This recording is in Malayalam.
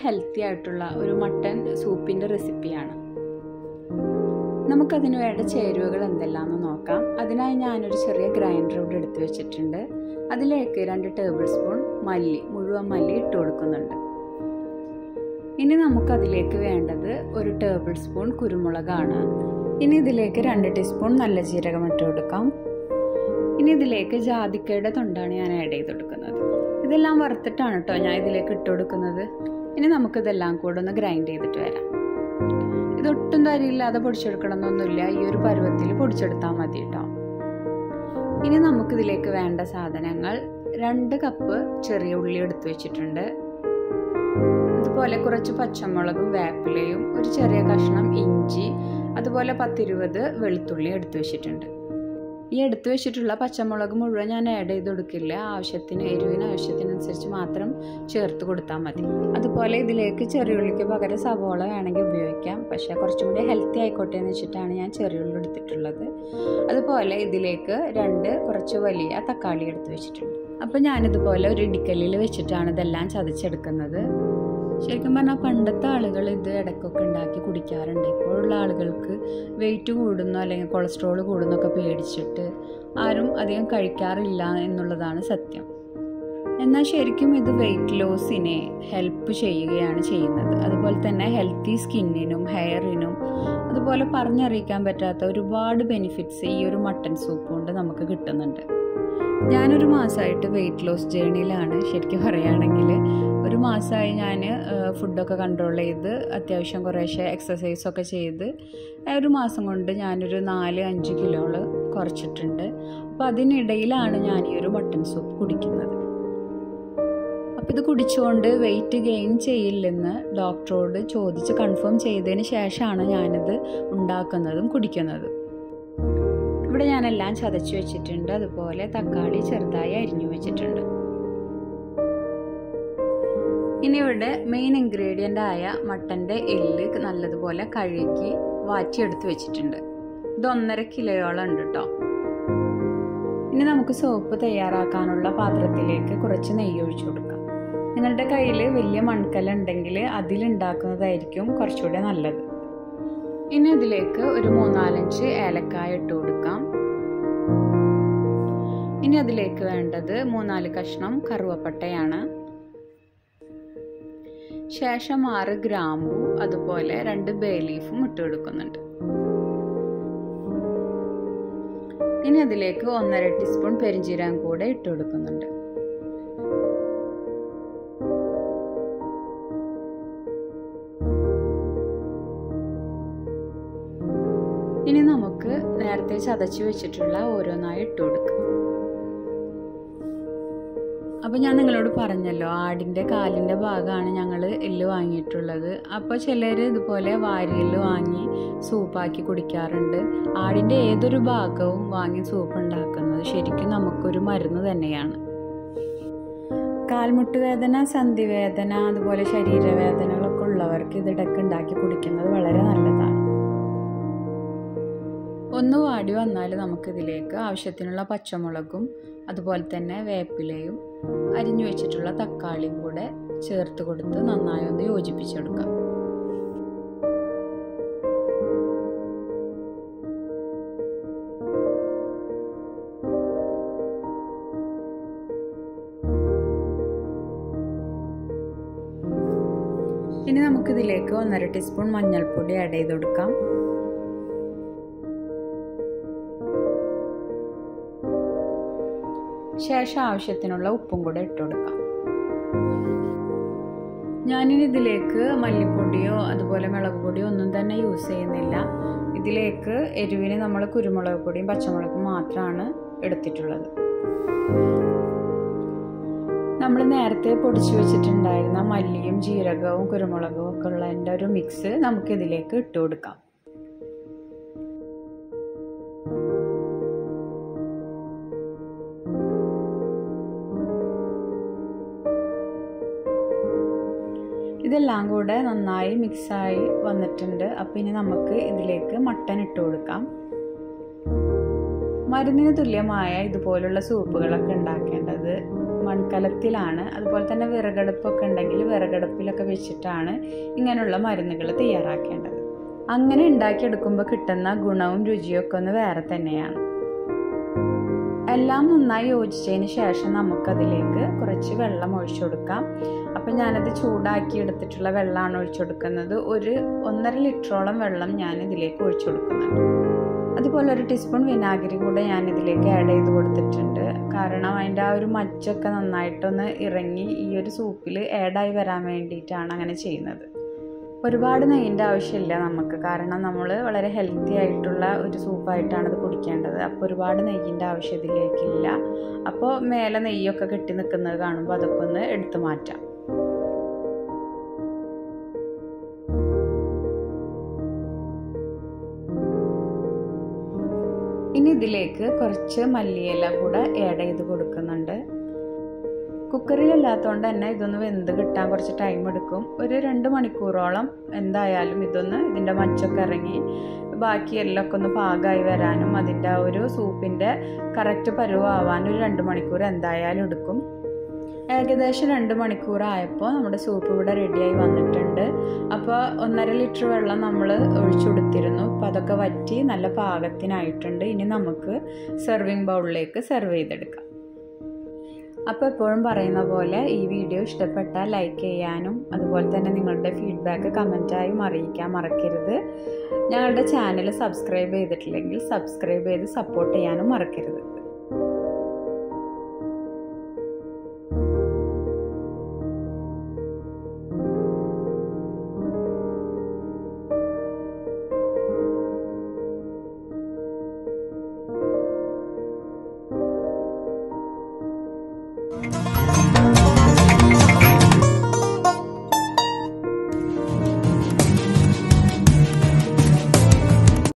ഹെൽത്തി ആയിട്ടുള്ള ഒരു മട്ടൻ സൂപ്പിൻ്റെ റെസിപ്പിയാണ് നമുക്കതിന് വേണ്ട ചേരുവകൾ എന്തെല്ലാമെന്ന് നോക്കാം അതിനായി ഞാനൊരു ചെറിയ ഗ്രൈൻഡർ ഇവിടെ എടുത്ത് വെച്ചിട്ടുണ്ട് അതിലേക്ക് രണ്ട് ടേബിൾ സ്പൂൺ മല്ലി മുഴുവൻ മല്ലി ഇട്ട് കൊടുക്കുന്നുണ്ട് ഇനി നമുക്കതിലേക്ക് വേണ്ടത് ഒരു ടേബിൾ സ്പൂൺ കുരുമുളകാണ് ഇനി ഇതിലേക്ക് രണ്ട് ടീസ്പൂൺ നല്ല ജീരകം ഇട്ട് കൊടുക്കാം ഇനി ഇതിലേക്ക് ജാതിക്കയുടെ തൊണ്ടാണ് ഞാൻ ആഡ് ചെയ്ത് കൊടുക്കുന്നത് ഇതെല്ലാം വറുത്തിട്ടാണ് കേട്ടോ ഞാൻ ഇതിലേക്ക് ഇട്ട് കൊടുക്കുന്നത് ഇനി നമുക്കിതെല്ലാം കൂടെ ഒന്ന് ഗ്രൈൻഡ് ചെയ്തിട്ട് വരാം ഇതൊട്ടും തരിയില്ലാതെ പൊടിച്ചെടുക്കണമെന്നൊന്നുമില്ല ഈ ഒരു പരുവത്തിൽ പൊടിച്ചെടുത്താൽ മതി കേട്ടോ ഇനി നമുക്കിതിലേക്ക് വേണ്ട സാധനങ്ങൾ രണ്ട് കപ്പ് ചെറിയ ഉള്ളി എടുത്തു വെച്ചിട്ടുണ്ട് അതുപോലെ കുറച്ച് പച്ചമുളകും വേപ്പിലയും ഒരു ചെറിയ കഷ്ണം ഇഞ്ചി അതുപോലെ പത്തിരുപത് വെളുത്തുള്ളി എടുത്തു വെച്ചിട്ടുണ്ട് ഈ എടുത്തു വെച്ചിട്ടുള്ള പച്ചമുളക് മുഴുവൻ ഞാൻ ആഡ് ചെയ്ത് കൊടുക്കില്ല ആവശ്യത്തിന് എരിവിന് ആവശ്യത്തിനനുസരിച്ച് മാത്രം ചേർത്ത് കൊടുത്താൽ മതി അതുപോലെ ഇതിലേക്ക് ചെറിയുള്ളിക്ക് പകരം സവോള വേണമെങ്കിൽ ഉപയോഗിക്കാം പക്ഷേ കുറച്ചും കൂടി ഹെൽത്തി ആയിക്കോട്ടെ എന്ന് വെച്ചിട്ടാണ് ഞാൻ ചെറിയുള്ളി എടുത്തിട്ടുള്ളത് അതുപോലെ ഇതിലേക്ക് രണ്ട് കുറച്ച് വലിയ തക്കാളി എടുത്ത് വെച്ചിട്ടുണ്ട് അപ്പോൾ ഞാനിതുപോലെ ഒരു ഇടിക്കല്ലിൽ വെച്ചിട്ടാണ് ഇതെല്ലാം ചതച്ചെടുക്കുന്നത് ശരിക്കും പറഞ്ഞാൽ പണ്ടത്തെ ആളുകൾ ഇത് ഇടയ്ക്കൊക്കെ ഉണ്ടാക്കി കുടിക്കാറുണ്ട് ഇപ്പോഴുള്ള ആളുകൾക്ക് വെയിറ്റ് കൂടുന്നോ അല്ലെങ്കിൽ കൊളസ്ട്രോൾ കൂടുന്നൊക്കെ പേടിച്ചിട്ട് ആരും അധികം കഴിക്കാറില്ല എന്നുള്ളതാണ് സത്യം എന്നാൽ ശരിക്കും ഇത് വെയിറ്റ് ലോസിനെ ഹെൽപ്പ് ചെയ്യുകയാണ് ചെയ്യുന്നത് അതുപോലെ തന്നെ ഹെൽത്തി സ്കിന്നിനും ഹെയറിനും അതുപോലെ പറഞ്ഞറിയിക്കാൻ പറ്റാത്ത ഒരുപാട് ബെനിഫിറ്റ്സ് ഈ ഒരു മട്ടൺ സൂപ്പ് കൊണ്ട് നമുക്ക് കിട്ടുന്നുണ്ട് ഞാനൊരു മാസമായിട്ട് വെയിറ്റ് ലോസ് ജേണിയിലാണ് ശരിക്കും പറയുകയാണെങ്കിൽ ഒരു മാസമായി ഞാൻ ഫുഡൊക്കെ കൺട്രോൾ ചെയ്ത് അത്യാവശ്യം കുറേശ്ശെ എക്സസൈസൊക്കെ ചെയ്ത് ഒരു മാസം കൊണ്ട് ഞാനൊരു നാല് അഞ്ച് കിലോള് കുറച്ചിട്ടുണ്ട് അപ്പോൾ അതിനിടയിലാണ് ഞാൻ ഈ ഒരു മട്ടൺ സൂപ്പ് കുടിക്കുന്നത് അപ്പോൾ ഇത് കുടിച്ചുകൊണ്ട് വെയിറ്റ് ഗെയിൻ ചെയ്യില്ലെന്ന് ഡോക്ടറോട് ചോദിച്ച് കൺഫേം ചെയ്തതിന് ശേഷമാണ് ഞാനിത് ഉണ്ടാക്കുന്നതും കുടിക്കുന്നതും ഇവിടെ ഞാനെല്ലാം ചതച്ച് വെച്ചിട്ടുണ്ട് അതുപോലെ തക്കാളി ചെറുതായി അരിഞ്ഞു വെച്ചിട്ടുണ്ട് ഇനി ഇവിടെ മെയിൻ ഇൻഗ്രീഡിയൻ്റ് ആയ മട്ടൻ്റെ എല്ല് നല്ലതുപോലെ കഴുകി വാറ്റിയെടുത്ത് വെച്ചിട്ടുണ്ട് ഇത് ഒന്നര കിലോയോളം ഉണ്ട് കേട്ടോ ഇനി നമുക്ക് സോപ്പ് തയ്യാറാക്കാനുള്ള പാത്രത്തിലേക്ക് കുറച്ച് നെയ്യ് ഒഴിച്ചു കൊടുക്കാം നിങ്ങളുടെ കയ്യിൽ വലിയ മൺകല ഉണ്ടെങ്കിൽ അതിലുണ്ടാക്കുന്നതായിരിക്കും കുറച്ചുകൂടെ നല്ലത് ഇനി ഇതിലേക്ക് ഒരു മൂന്നാലഞ്ച് ഏലക്കായ ഇട്ട് കൊടുക്കാം ഇനി അതിലേക്ക് വേണ്ടത് മൂന്നാല് കഷ്ണം കറുവപ്പട്ടയാണ് ശേഷം ആറ് ഗ്രാമ്പു അതുപോലെ രണ്ട് ബേ ലീഫും ഇട്ട് കൊടുക്കുന്നുണ്ട് ഇനി അതിലേക്ക് ഒന്നര ടീസ്പൂൺ പെരിഞ്ചീരകം കൂടെ ഇട്ട് കൊടുക്കുന്നുണ്ട് ഇനി നമുക്ക് നേരത്തെ ചതച്ച് വെച്ചിട്ടുള്ള ഓരോന്നായി ഇട്ട് കൊടുക്കാം അപ്പോൾ ഞാൻ നിങ്ങളോട് പറഞ്ഞല്ലോ ആടിൻ്റെ കാലിൻ്റെ ഭാഗമാണ് ഞങ്ങൾ എല്ല് വാങ്ങിയിട്ടുള്ളത് അപ്പോൾ ചിലർ ഇതുപോലെ വാരിയെല്ല് വാങ്ങി സൂപ്പാക്കി കുടിക്കാറുണ്ട് ആടിൻ്റെ ഏതൊരു ഭാഗവും വാങ്ങി സൂപ്പ് ഉണ്ടാക്കുന്നത് ശരിക്കും നമുക്കൊരു മരുന്ന് തന്നെയാണ് കാൽമുട്ട് വേദന സന്ധിവേദന അതുപോലെ ശരീരവേദനകളൊക്കെ ഉള്ളവർക്ക് ഇതിടക്ക് ഉണ്ടാക്കി കുടിക്കുന്നത് വളരെ നല്ലതാണ് ഒന്ന് വാടി വന്നാൽ നമുക്കിതിലേക്ക് ആവശ്യത്തിനുള്ള പച്ചമുളകും അതുപോലെ തന്നെ വേപ്പിലയും അരിഞ്ഞു വെച്ചിട്ടുള്ള തക്കാളിയും കൂടെ ചേർത്ത് കൊടുത്ത് നന്നായി ഒന്ന് യോജിപ്പിച്ചെടുക്കാം ഇനി നമുക്കിതിലേക്ക് ഒന്നര ടീസ്പൂൺ മഞ്ഞൾപ്പൊടി ആഡ് ചെയ്ത് കൊടുക്കാം ശേഷം ആവശ്യത്തിനുള്ള ഉപ്പും കൂടെ ഇട്ട് കൊടുക്കാം ഞാനിനി ഇതിലേക്ക് മല്ലിപ്പൊടിയോ അതുപോലെ മുളക് പൊടിയോ ഒന്നും തന്നെ യൂസ് ചെയ്യുന്നില്ല ഇതിലേക്ക് എരിവിന് നമ്മൾ കുരുമുളക് പൊടിയും പച്ചമുളകും മാത്രമാണ് എടുത്തിട്ടുള്ളത് നമ്മൾ നേരത്തെ പൊടിച്ചു വെച്ചിട്ടുണ്ടായിരുന്ന മല്ലിയും ജീരകവും കുരുമുളകും ഒക്കെ ഉള്ളതിൻ്റെ ഒരു മിക്സ് നമുക്കിതിലേക്ക് ഇട്ട് കൊടുക്കാം ഇതെല്ലാം കൂടെ നന്നായി മിക്സായി വന്നിട്ടുണ്ട് അപ്പോൾ ഇനി നമുക്ക് ഇതിലേക്ക് മട്ടൻ ഇട്ട് കൊടുക്കാം മരുന്നിന് തുല്യമായ ഇതുപോലുള്ള സൂപ്പുകളൊക്കെ ഉണ്ടാക്കേണ്ടത് മൺകലത്തിലാണ് അതുപോലെ തന്നെ വിറകടുപ്പൊക്കെ ഉണ്ടെങ്കിൽ വിറകടുപ്പിലൊക്കെ വെച്ചിട്ടാണ് ഇങ്ങനെയുള്ള മരുന്നുകൾ തയ്യാറാക്കേണ്ടത് അങ്ങനെ ഉണ്ടാക്കിയെടുക്കുമ്പോൾ കിട്ടുന്ന ഗുണവും രുചിയും ഒക്കെ ഒന്ന് വേറെ തന്നെയാണ് എല്ലാം നന്നായി യോജിച്ചതിന് ശേഷം നമുക്കതിലേക്ക് കുറച്ച് വെള്ളം ഒഴിച്ചു കൊടുക്കാം അപ്പം ഞാനത് ചൂടാക്കി എടുത്തിട്ടുള്ള വെള്ളമാണ് ഒഴിച്ചു കൊടുക്കുന്നത് ഒരു ഒന്നര ലിറ്ററോളം വെള്ളം ഞാൻ ഇതിലേക്ക് ഒഴിച്ചു കൊടുക്കുന്നുണ്ട് അതുപോലെ ഒരു ടീസ്പൂൺ വിനാഗിരി കൂടെ ഞാൻ ഇതിലേക്ക് ആഡ് ചെയ്ത് കൊടുത്തിട്ടുണ്ട് കാരണം അതിൻ്റെ ആ ഒരു മച്ചൊക്കെ നന്നായിട്ടൊന്ന് ഇറങ്ങി ഈ ഒരു സൂപ്പിൽ ആഡായി വരാൻ വേണ്ടിയിട്ടാണ് അങ്ങനെ ചെയ്യുന്നത് ഒരുപാട് നെയ്യിൻ്റെ ആവശ്യമില്ല നമുക്ക് കാരണം നമ്മൾ വളരെ ഹെൽത്തി ആയിട്ടുള്ള ഒരു സൂപ്പായിട്ടാണ് ഇത് കുടിക്കേണ്ടത് അപ്പോൾ ഒരുപാട് നെയ്യിൻ്റെ ആവശ്യം ഇതിലേക്കില്ല അപ്പോൾ മേലെ നെയ്യൊക്കെ കെട്ടി നിൽക്കുന്നത് കാണുമ്പോൾ അതൊക്കെ ഒന്ന് എടുത്തു മാറ്റാം ഇനി ഇതിലേക്ക് കുറച്ച് മല്ലിയില കൂടെ ആഡ് ചെയ്ത് കൊടുക്കുന്നുണ്ട് കുക്കറിലല്ലാത്തതുകൊണ്ട് തന്നെ ഇതൊന്ന് വെന്ത് കിട്ടാൻ കുറച്ച് ടൈം എടുക്കും ഒരു രണ്ട് മണിക്കൂറോളം എന്തായാലും ഇതൊന്ന് ഇതിൻ്റെ മച്ചൊക്കെ ഇറങ്ങി ബാക്കി എല്ലാം ഒന്ന് പാകമായി വരാനും അതിൻ്റെ ആ ഒരു സൂപ്പിൻ്റെ കറക്റ്റ് പരുവാവാനും ഒരു രണ്ട് മണിക്കൂർ എന്തായാലും എടുക്കും ഏകദേശം രണ്ട് മണിക്കൂറായപ്പോൾ നമ്മുടെ സൂപ്പ് ഇവിടെ റെഡിയായി വന്നിട്ടുണ്ട് അപ്പോൾ ഒന്നര ലിറ്റർ വെള്ളം നമ്മൾ ഒഴിച്ചു കൊടുത്തിരുന്നു അപ്പോൾ അതൊക്കെ വറ്റി നല്ല പാകത്തിനായിട്ടുണ്ട് ഇനി നമുക്ക് സെർവിങ് ബൗളിലേക്ക് സെർവ് ചെയ്തെടുക്കാം അപ്പോൾ എപ്പോഴും പറയുന്ന പോലെ ഈ വീഡിയോ ഇഷ്ടപ്പെട്ടാൽ ലൈക്ക് ചെയ്യാനും അതുപോലെ തന്നെ നിങ്ങളുടെ ഫീഡ്ബാക്ക് കമൻറ്റായും അറിയിക്കാൻ മറക്കരുത് ഞങ്ങളുടെ ചാനൽ സബ്സ്ക്രൈബ് ചെയ്തിട്ടില്ലെങ്കിൽ സബ്സ്ക്രൈബ് ചെയ്ത് സപ്പോർട്ട് ചെയ്യാനും മറക്കരുത് Thank you.